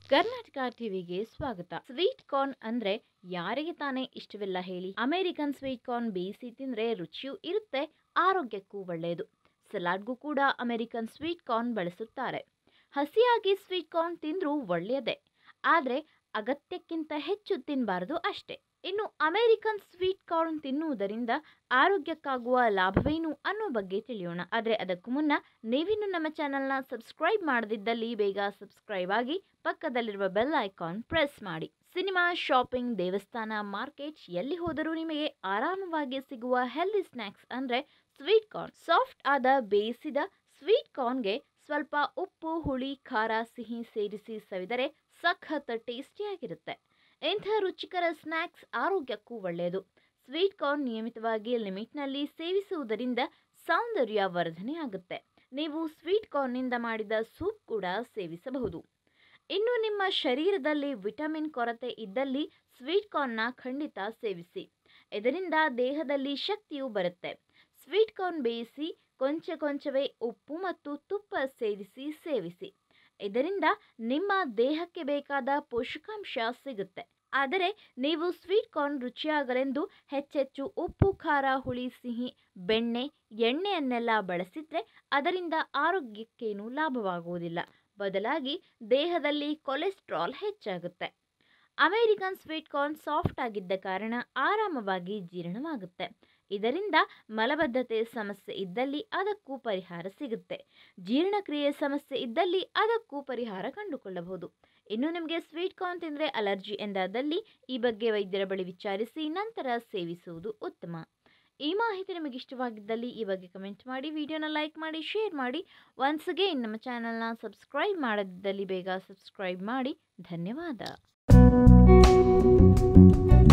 ಕರ್ನಾಟಕ ಟಿವಿಗೆ ಸ್ವಾಗತ sweet corn ಅಂದ್ರೆ ಯಾರಿಗೆ ತಾನೇ ಇಷ್ಟವಿಲ್ಲ ಹೇಳಿ ಅಮೆರಿಕನ್ ಸ್ವೀಟ್ ಕಾರ್ನ್ ಬೇಯಿಸಿ ತಿಂದ್ರೆ ರುಚಿಯೂ ಇರುತ್ತೆ ಆರೋಗ್ಯಕ್ಕೂ ಒಳ್ಳೆಯದು ಸಲಾಡ್ಗೂ ಕೂಡ ಅಮೆರಿಕನ್ ಸ್ವೀಟ್ ಕಾರ್ನ್ ಬಳಸುತ್ತಾರೆ ಹಸಿಯಾಗಿ ಸ್ವೀಟ್ ಕಾರ್ನ್ ತಿಂದ್ರೂ ಒಳ್ಳೆಯದೇ ಆದರೆ ಅಗತ್ಯಕ್ಕಿಂತ ಹೆಚ್ಚು ತಿನ್ನಬಾರದು ಅಷ್ಟೇ ಇನ್ನು ಅಮೆರಿಕನ್ ಸ್ವೀಟ್ ಕಾರ್ನ್ ತಿನ್ನುವುದರಿಂದ ಆರೋಗ್ಯಕ್ಕಾಗುವ ಲಾಭವೇನು ಅನ್ನೋ ಬಗ್ಗೆ ತಿಳಿಯೋಣ ಆದರೆ ಅದಕ್ಕೂ ಮುನ್ನ ನೀವಿನ್ನು ನಮ್ಮ ಚಾನೆಲ್ನ ಸಬ್ಸ್ಕ್ರೈಬ್ ಮಾಡದಿದ್ದಲ್ಲಿ ಬೇಗ ಸಬ್ಸ್ಕ್ರೈಬ್ ಆಗಿ ಪಕ್ಕದಲ್ಲಿರುವ ಬೆಲ್ ಐಕಾನ್ ಪ್ರೆಸ್ ಮಾಡಿ ಸಿನಿಮಾ ಶಾಪಿಂಗ್ ದೇವಸ್ಥಾನ ಮಾರ್ಕೆಟ್ ಎಲ್ಲಿ ಹೋದರೂ ನಿಮಗೆ ಆರಾಮವಾಗಿ ಸಿಗುವ ಹೆಲ್ದಿ ಸ್ನ್ಯಾಕ್ಸ್ ಅಂದರೆ ಸ್ವೀಟ್ ಕಾರ್ನ್ ಸಾಫ್ಟ್ ಆದ ಬೇಯಿಸಿದ ಸ್ವೀಟ್ ಕಾರ್ನ್ಗೆ ಸ್ವಲ್ಪ ಉಪ್ಪು ಹುಳಿ ಖಾರ ಸಿಹಿ ಸೇರಿಸಿ ಸವಿದರೆ ಸಖತ್ ಟೇಸ್ಟಿಯಾಗಿರುತ್ತೆ ಇಂಥ ರುಚಿಕರ ಸ್ನ್ಯಾಕ್ಸ್ ಆರೋಗ್ಯಕ್ಕೂ ಒಳ್ಳೆಯದು ಸ್ವೀಟ್ ಕಾರ್ನ್ ನಿಯಮಿತವಾಗಿ ಲಿಮಿಟ್ನಲ್ಲಿ ಸೇವಿಸುವುದರಿಂದ ಸೌಂದರ್ಯ ವರ್ಧನೆ ಆಗುತ್ತೆ ನೀವು ಸ್ವೀಟ್ ಕಾರ್ನ್ನಿಂದ ಮಾಡಿದ ಸೂಪ್ ಕೂಡ ಸೇವಿಸಬಹುದು ಇನ್ನು ನಿಮ್ಮ ಶರೀರದಲ್ಲಿ ವಿಟಮಿನ್ ಕೊರತೆ ಇದ್ದಲ್ಲಿ ಸ್ವೀಟ್ ಕಾರ್ನ್ನ ಖಂಡಿತ ಸೇವಿಸಿ ಇದರಿಂದ ದೇಹದಲ್ಲಿ ಶಕ್ತಿಯು ಬರುತ್ತೆ ಸ್ವೀಟ್ ಕಾರ್ನ್ ಬೇಯಿಸಿ ಕೊಂಚ ಕೊಂಚವೇ ಉಪ್ಪು ಮತ್ತು ತುಪ್ಪ ಸೇರಿಸಿ ಸೇವಿಸಿ ಇದರಿಂದ ನಿಮ್ಮ ದೇಹಕ್ಕೆ ಬೇಕಾದ ಪೋಷಕಾಂಶ ಸಿಗುತ್ತೆ ಆದರೆ ನೀವು ಸ್ವೀಟ್ ಕಾರ್ನ್ ರುಚಿಯಾಗಲೆಂದು ಹೆಚ್ಚೆಚ್ಚು ಉಪ್ಪು ಖಾರ ಹುಳಿ ಸಿಹಿ ಬೆಣ್ಣೆ ಎಣ್ಣೆಯನ್ನೆಲ್ಲ ಬಳಸಿದರೆ ಅದರಿಂದ ಆರೋಗ್ಯಕ್ಕೇನು ಲಾಭವಾಗುವುದಿಲ್ಲ ಬದಲಾಗಿ ದೇಹದಲ್ಲಿ ಕೊಲೆಸ್ಟ್ರಾಲ್ ಹೆಚ್ಚಾಗುತ್ತೆ ಅಮೆರಿಕನ್ ಸ್ವೀಟ್ ಕಾರ್ನ್ ಸಾಫ್ಟ್ ಆಗಿದ್ದ ಕಾರಣ ಆರಾಮವಾಗಿ ಜೀರ್ಣವಾಗುತ್ತೆ ಇದರಿಂದ ಮಲಬದ್ಧತೆ ಸಮಸ್ಯೆ ಇದ್ದಲ್ಲಿ ಅದಕ್ಕೂ ಪರಿಹಾರ ಸಿಗುತ್ತೆ ಜೀರ್ಣಕ್ರಿಯೆ ಸಮಸ್ಯೆ ಇದ್ದಲ್ಲಿ ಅದಕ್ಕೂ ಪರಿಹಾರ ಕಂಡುಕೊಳ್ಳಬಹುದು ಇನ್ನು ನಿಮಗೆ ಸ್ವೀಟ್ ಕಾರ್ನ್ ತಿಂದರೆ ಅಲರ್ಜಿ ಎಂದಾದಲ್ಲಿ ಈ ಬಗ್ಗೆ ವೈದ್ಯರ ಬಳಿ ವಿಚಾರಿಸಿ ನಂತರ ಸೇವಿಸುವುದು ಉತ್ತಮ ಈ ಮಾಹಿತಿ ನಿಮಗೆ ಇಷ್ಟವಾಗಿದ್ದಲ್ಲಿ ಈ ಬಗ್ಗೆ ಕಮೆಂಟ್ ಮಾಡಿ ವಿಡಿಯೋನ ಲೈಕ್ ಮಾಡಿ ಶೇರ್ ಮಾಡಿ ಒನ್ಸ್ ಅಗೇನ್ ನಮ್ಮ ಚಾನಲ್ನ ಸಬ್ಸ್ಕ್ರೈಬ್ ಮಾಡದಿದ್ದಲ್ಲಿ ಬೇಗ ಸಬ್ಸ್ಕ್ರೈಬ್ ಮಾಡಿ ಧನ್ಯವಾದ